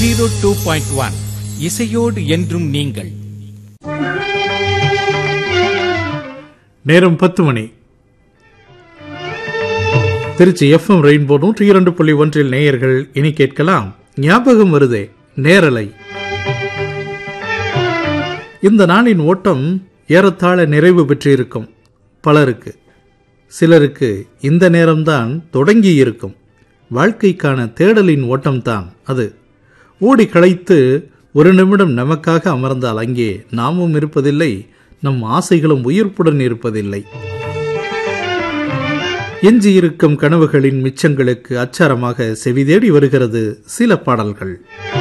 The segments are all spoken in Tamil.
ஜீரோ டூ பாயிண்ட் ஒன் இசையோடு என்றும் நீங்கள் நேரம் பத்து மணி திருச்சி எஃப்எம் ரெயின்போ நூற்றி இரண்டு புள்ளி ஒன்றில் நேயர்கள் இனி கேட்கலாம் ஞாபகம் வருதே நேரலை இந்த நாளின் ஓட்டம் ஏறத்தாழ நிறைவு பெற்றிருக்கும் பலருக்கு சிலருக்கு இந்த நேரம்தான் தொடங்கி இருக்கும் வாழ்க்கைக்கான தேடலின் ஓட்டம்தான் அது ஓடி களைத்து ஒரு நிமிடம் நமக்காக அமர்ந்தால் அங்கே நாமும் இருப்பதில்லை நம் ஆசைகளும் உயிர்ப்புடன் இருப்பதில்லை எஞ்சியிருக்கும் கனவுகளின் மிச்சங்களுக்கு அச்சாரமாக செவிதேடி வருகிறது சில பாடல்கள்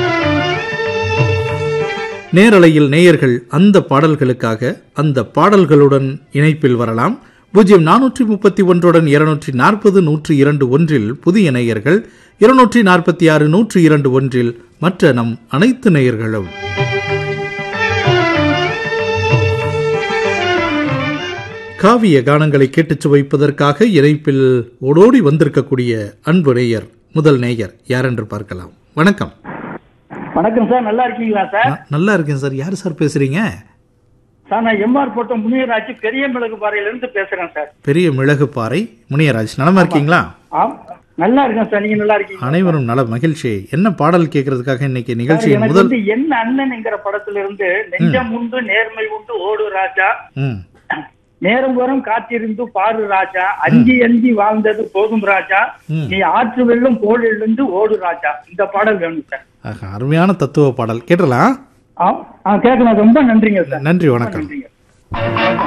நேரலையில் நேயர்கள் அந்த பாடல்களுக்காக அந்த பாடல்களுடன் இணைப்பில் வரலாம் பூஜ்ஜியம் நானூற்றி முப்பத்தி ஒன்றுடன் இருநூற்றி நாற்பது நூற்றி இரண்டு ஒன்றில் புதிய நேயர்கள் இருநூற்றி நாற்பத்தி ஆறு நூற்றி இரண்டு ஒன்றில் மற்ற நம் அனைத்து நேயர்களும் காவிய கானங்களை கேட்டுச் சுவைப்பதற்காக இணைப்பில் ஓடோடி வந்திருக்கக்கூடிய அன்பு நேயர் முதல் நேயர் யார் என்று பார்க்கலாம் வணக்கம் வணக்கம் சார் நல்லா இருக்கீங்களா சார் ந- நல்லா இருக்கேன் சார் யார் சார் பேசுறீங்க சார் நான் எம்ஆர் போட்டம் முனியராஜ் பெரிய மிளகு பாறையில இருந்து பேசுறேன் சார் பெரிய மிளகுப்பாறை முனியராஜ் நலமா இருக்கீங்களா ஆம் நல்லா இருக்கேன் சார் நீங்க நல்லா இருக்கீங்க அனைவரும் நல மகிழ்ச்சி என்ன பாடல் கேட்கறதுக்காக இன்னைக்கு நிகழ்ச்சியின் எனக்கு முதல் வந்து என்ன அண்ணன்ங்கிற படத்துல இருந்து நெஞ்சம் உண்டு நேர்மை உண்டு ஓடு ராஜா ம் நேரம் வரும் காத்திருந்து பாரு ராஜா அஞ்சி அஞ்சி வாழ்ந்தது போதும் ராஜா ம். நீ ஆற்று வெள்ளம் போலிருந்து ஓடு ராஜா இந்த பாடல் வேணும் சார் ஆஹா, அருமையான தத்துவ பாடல் கேட்டலாம் ஆ கேட்கலாம் ரொம்ப நன்றிங்க சார் நன்றி ரொம்ப வணக்கம் நன்றிங்க